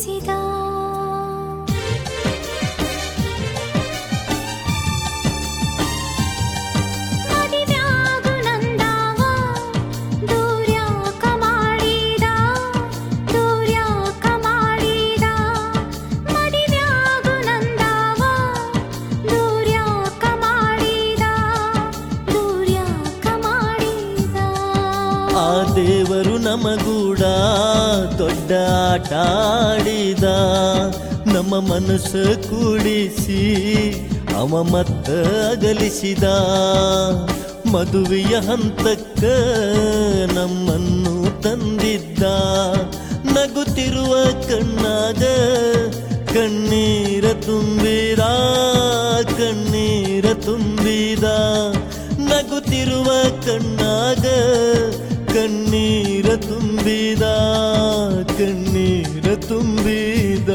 ತಿಳಿಸಿದ ಮದಿವ್ಯಾಗು ನಂದಾವ ದೂರ್ಯಾಕ ಮಾಡಿದ ದೂರ್ಯಾಕ ಮಾಡಿದ ಮದಿವ್ಯಾಗು ನಂದಾವ ದೂರ್ಯಾಕ ಮಾಡಿದ ದೂರ್ಯಾಕ ಮಾಡಿದ ಆ ದೇವರು ನಮಗೂಡ ದೊಡ್ಡ ಆಟ ಆಡಿದ ನಮ್ಮ ಮನಸ್ಸು ಕೂಡಿಸಿ ಅವ ಮತ್ತ ಅಗಲಿಸಿದ ಮದುವೆಯ ಹಂತಕ್ಕ ನಮ್ಮನ್ನು ತಂದಿದ್ದ ನಗುತ್ತಿರುವ ಕಣ್ಣಾಗ ಕಣ್ಣೀರ ತುಂಬಿದ ಕಣ್ಣೀರ ತುಂಬಿದ ನಗುತ್ತಿರುವ ಕಣ್ಣಾಗ ಕಣ್ಣೀರ ತುಂಬಿದ ಕಣ್ಣೀರ ತುಂಬಿದ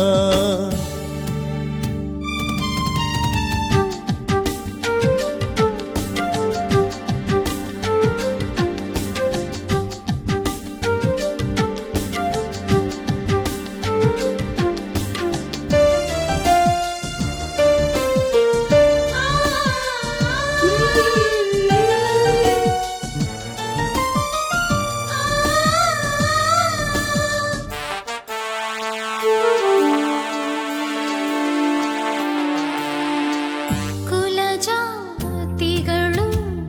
ಕುಲಜಾತಿಗಳು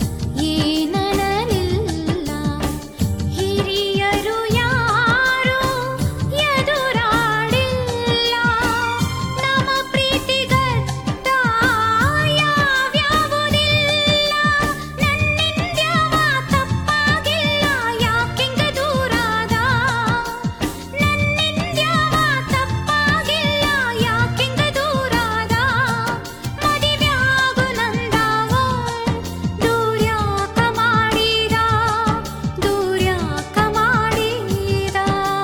ಏನನಲಿಲ್ಲ ಹಿರಿಯರು ಯಾರು ಎದುರಾಡಿಲ್ಲ ನಮ್ಮ ಪ್ರೀತಿಗತ್ತ ಯಾವ್ಯಾವುದಿಲ್ಲ ನನ್ನಿಂದ್ಯಾವ ತಪ್ಪಾಗಿಲ್ಲ ಯಾಕಿಂಗ ದೂರಾದ ನನ್ನಿಂದ್ಯಾವ ತಪ್ಪಾಗಿಲ್ಲ ಯಾಕಿಂಗ ದೂರಾದ ಮದಿವ್ಯಾಗು ನಂದಾವ ದೂರ್ಯಾಕ ಮಾಡಿದ ದೂರ್ಯಾಕ ಮಾಡಿದ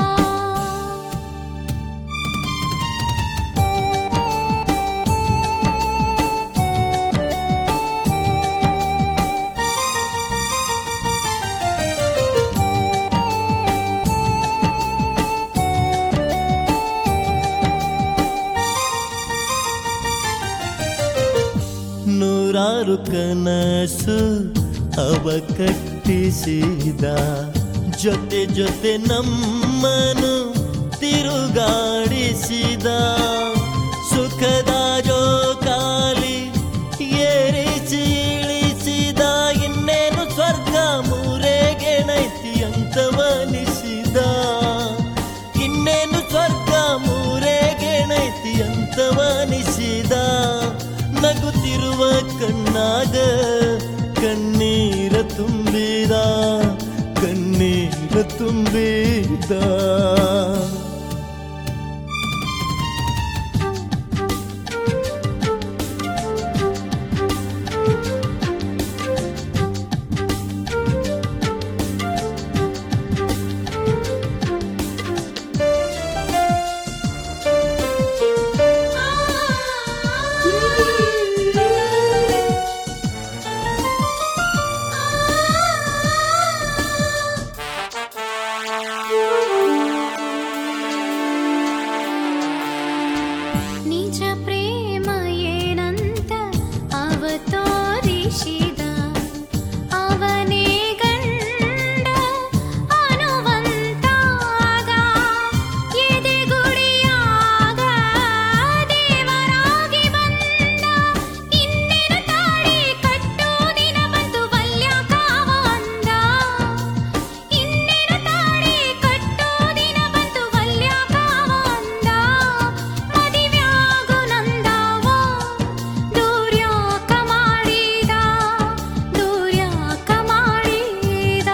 ನೂರಾರು ಕನಸು ಅವ ಕಟ್ಟಿಸಿದ ಜೊತೆ ಜೊತೆ ನಮ್ಮನು ತಿರುಗಾಡಿಸಿದ ಸುಖದ ಜೋಕಾಲಿ ಏರಿಸಿ ಇಳಿಸಿದ ಇನ್ನೇನು ಸ್ವರ್ಗ ಮೂರೆಗೆಣೈತಿ ಅಂತವನಿಸಿದ ಇನ್ನೇನು ಸ್ವರ್ಗ ಮೂರೆಗೆಣೈತಿ ಅಂತವನಿಸಿದ ನಗುತ್ತಿರುವ ಕಣ್ಣಾಗ ಕಣ್ಣೀರ ತುಂಬಿದ ಕಣ್ಣೀರ ತುಂಬಿದ ನಿಜ ಪ್ರೇಮ ಏನಂತ ಅವ ತೋರಿಸಿದ ಅವನೇ ಗಂಡ ಅನುವಂತಾಗ ಎದೆಗುಡಿಯಾಗ ದೇವರಾಗಿ ಬಂದ ಇನ್ನೇನು ತಾಳಿ ಕಟ್ಟೋ ದಿನ ಬಂತು ವಲ್ಯಾಕಾವ ಅಂದ ಇನ್ನೇನು ತಾಳಿ ಕಟ್ಟೋ ದಿನ ಬಂತು ವಲ್ಯಾಕಾವ ಅಂದ ಮದಿವ್ಯಾಗು ನಂದಾವ ದೂರ್ಯಾಕ ಮಾಡಿದ ದೂರ್ಯಾಕ ಮಾಡಿದ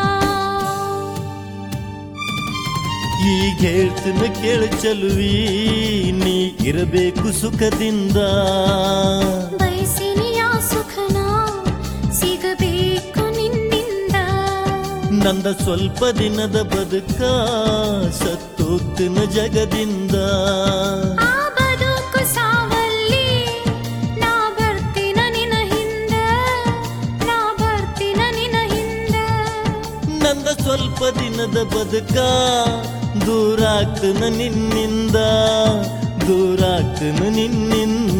ಈಗ ಹೇಳ್ತಿನ ಕೇಳ ಚಲುವಿ ನೀ ಇರಬೇಕು ಸುಖದಿಂದ ಬಯಸಿನಿಯ ಸುಖನ ಸಿಗಬೇಕು ನಿನ್ನಿಂದ ನಂದ ಸ್ವಲ್ಪ ದಿನದ ಬದುಕ ಸತ್ತೋಗ್ತಿನ ಜಗದಿಂದ ಆ ಬದುಕು ಸಾವಲ್ಲಿ ನಾ ಬರ್ತೀನ ನಿನ ಹಿಂದ ನಾ ಬರ್ತೀನ ನಿನ ಹಿಂದ ನಂದ ಸ್ವಲ್ಪ ದಿನದ ಬದುಕ ದೂರಾಗ್ತನ ನಿನ್ನಿಂದ ದೂರಾಗ್ತನ ನಿನ್ನಿಂದ